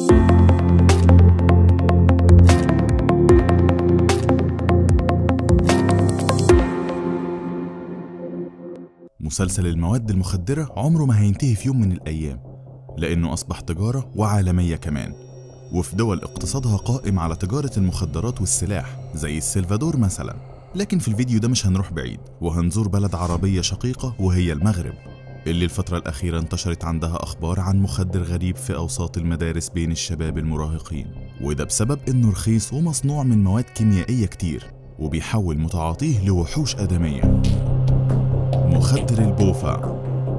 مسلسل المواد المخدرة عمره ما هينتهي في يوم من الأيام لأنه أصبح تجارة وعالمية كمان وفي دول اقتصادها قائم على تجارة المخدرات والسلاح زي السلفادور مثلا لكن في الفيديو ده مش هنروح بعيد وهنزور بلد عربية شقيقة وهي المغرب اللي الفترة الأخيرة انتشرت عندها أخبار عن مخدر غريب في أوساط المدارس بين الشباب المراهقين وده بسبب إنه رخيص ومصنوع من مواد كيميائية كتير وبيحول متعاطيه لوحوش آدمية مخدر البوفا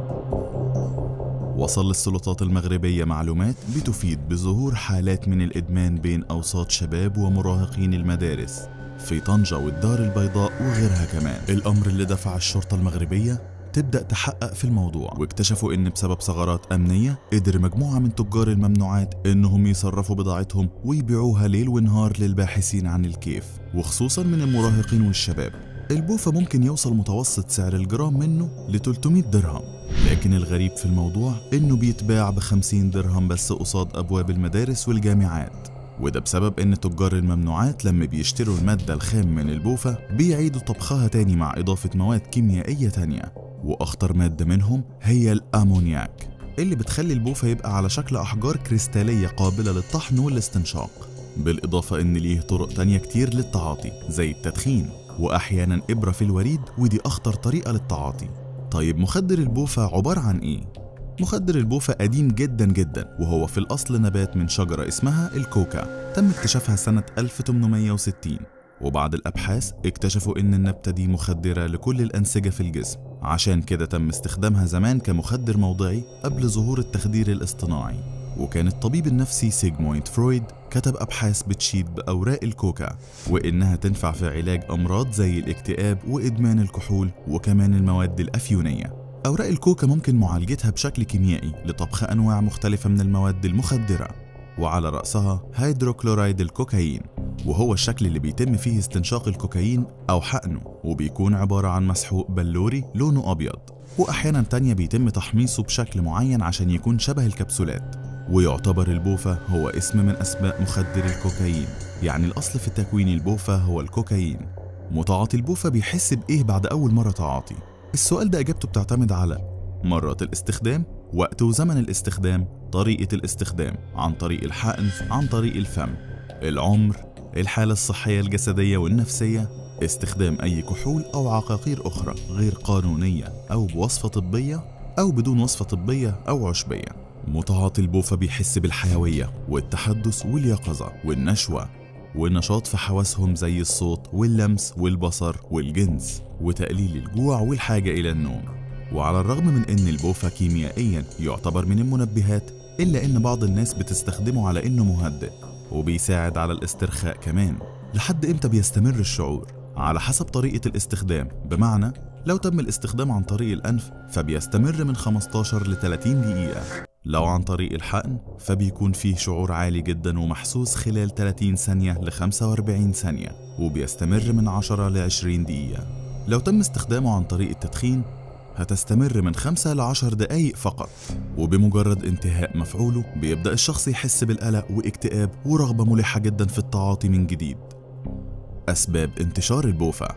وصل للسلطات المغربية معلومات بتفيد بظهور حالات من الإدمان بين أوساط شباب ومراهقين المدارس في طنجة والدار البيضاء وغيرها كمان الأمر اللي دفع الشرطة المغربية تبدأ تحقق في الموضوع واكتشفوا إن بسبب ثغرات أمنية قدر مجموعة من تجار الممنوعات إنهم يصرفوا بضاعتهم ويبيعوها ليل ونهار للباحثين عن الكيف وخصوصا من المراهقين والشباب البوفا ممكن يوصل متوسط سعر الجرام منه ل 300 درهم لكن الغريب في الموضوع إنه بيتباع ب 50 درهم بس قصاد أبواب المدارس والجامعات وده بسبب إن تجار الممنوعات لما بيشتروا المادة الخام من البوفا بيعيدوا طبخها تاني مع إضافة مواد كيميائية تانية وأخطر مادة منهم هي الأمونياك اللي بتخلي البوفا يبقى على شكل أحجار كريستالية قابلة للطحن والاستنشاق بالإضافة إن ليه طرق تانية كتير للتعاطي زي التدخين وأحيانا إبرة في الوريد ودي أخطر طريقة للتعاطي طيب مخدر البوفا عبارة عن إيه؟ مخدر البوفا قديم جدا جدا وهو في الأصل نبات من شجرة اسمها الكوكا تم اكتشافها سنة 1860 وبعد الأبحاث اكتشفوا إن النبتة دي مخدرة لكل الأنسجة في الجسم عشان كده تم استخدامها زمان كمخدر موضعي قبل ظهور التخدير الاصطناعي وكان الطبيب النفسي سيجمويند فرويد كتب أبحاث بتشيد بأوراق الكوكا وإنها تنفع في علاج أمراض زي الاكتئاب وإدمان الكحول وكمان المواد الأفيونية أوراق الكوكا ممكن معالجتها بشكل كيميائي لطبخ أنواع مختلفة من المواد المخدرة وعلى رأسها هيدروكلورايد الكوكايين وهو الشكل اللي بيتم فيه استنشاق الكوكايين أو حقنه وبيكون عبارة عن مسحوق بلوري لونه أبيض وأحيانا تانية بيتم تحميصه بشكل معين عشان يكون شبه الكبسولات ويعتبر البوفا هو اسم من أسماء مخدر الكوكايين يعني الأصل في تكوين البوفا هو الكوكايين متعاطي البوفا بيحس بإيه بعد أول مرة تعاطي؟ السؤال ده إجابته بتعتمد على مرات الاستخدام وقت وزمن الاستخدام طريقة الاستخدام عن طريق الحقن عن طريق الفم العمر الحالة الصحية الجسدية والنفسية استخدام أي كحول أو عقاقير أخرى غير قانونية أو بوصفة طبية أو بدون وصفة طبية أو عشبية متعاطي البوفا بيحس بالحيوية والتحدث واليقظة والنشوة والنشاط في حواسهم زي الصوت واللمس والبصر والجنس وتقليل الجوع والحاجة إلى النوم وعلى الرغم من أن البوفا كيميائيا يعتبر من المنبهات إلا أن بعض الناس بتستخدمه على أنه مهدئ وبيساعد على الاسترخاء كمان لحد إمتى بيستمر الشعور؟ على حسب طريقة الاستخدام بمعنى لو تم الاستخدام عن طريق الأنف فبيستمر من 15 ل 30 دقيقة لو عن طريق الحقن فبيكون فيه شعور عالي جدا ومحسوس خلال 30 ثانية ل 45 ثانية وبيستمر من 10 ل 20 دقيقة لو تم استخدامه عن طريق التدخين هتستمر من 5 ل 10 دقايق فقط وبمجرد انتهاء مفعوله بيبدأ الشخص يحس بالقلق واكتئاب ورغبة ملحة جدا في التعاطي من جديد أسباب انتشار البوفا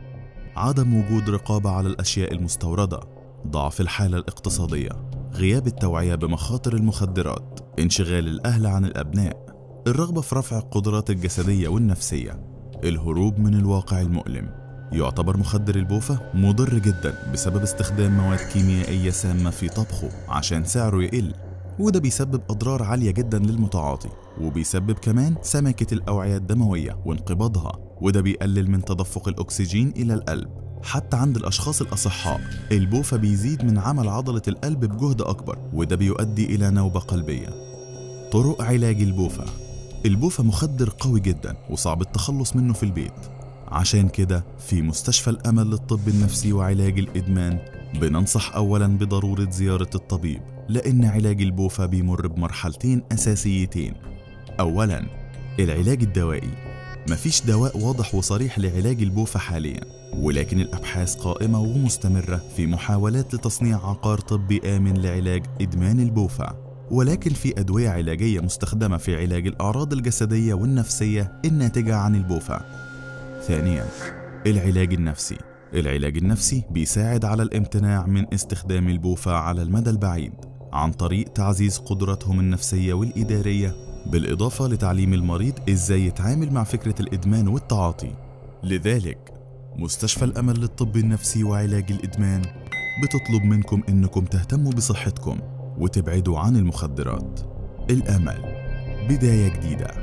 عدم وجود رقابة على الأشياء المستوردة ضعف الحالة الاقتصادية غياب التوعية بمخاطر المخدرات انشغال الأهل عن الأبناء الرغبة في رفع القدرات الجسدية والنفسية الهروب من الواقع المؤلم يعتبر مخدر البوفا مضر جدا بسبب استخدام مواد كيميائية سامة في طبخه عشان سعره يقل وده بيسبب أضرار عالية جدا للمتعاطي وبيسبب كمان سمكة الأوعية الدموية وانقباضها وده بيقلل من تدفق الأكسجين إلى القلب حتى عند الأشخاص الأصحاء البوفا بيزيد من عمل عضلة القلب بجهد أكبر وده بيؤدي إلى نوبة قلبية طرق علاج البوفا البوفا مخدر قوي جدا وصعب التخلص منه في البيت عشان كده في مستشفى الأمل للطب النفسي وعلاج الإدمان بننصح أولا بضرورة زيارة الطبيب لأن علاج البوفا بيمر بمرحلتين أساسيتين أولا العلاج الدوائي مفيش دواء واضح وصريح لعلاج البوفا حاليا ولكن الأبحاث قائمة ومستمرة في محاولات لتصنيع عقار طبي آمن لعلاج إدمان البوفا ولكن في أدوية علاجية مستخدمة في علاج الأعراض الجسدية والنفسية الناتجة عن البوفا ثانيا العلاج النفسي العلاج النفسي بيساعد على الامتناع من استخدام البوفا على المدى البعيد عن طريق تعزيز قدرتهم النفسية والإدارية بالإضافة لتعليم المريض إزاي يتعامل مع فكرة الإدمان والتعاطي لذلك مستشفى الأمل للطب النفسي وعلاج الإدمان بتطلب منكم إنكم تهتموا بصحتكم وتبعدوا عن المخدرات الأمل بداية جديدة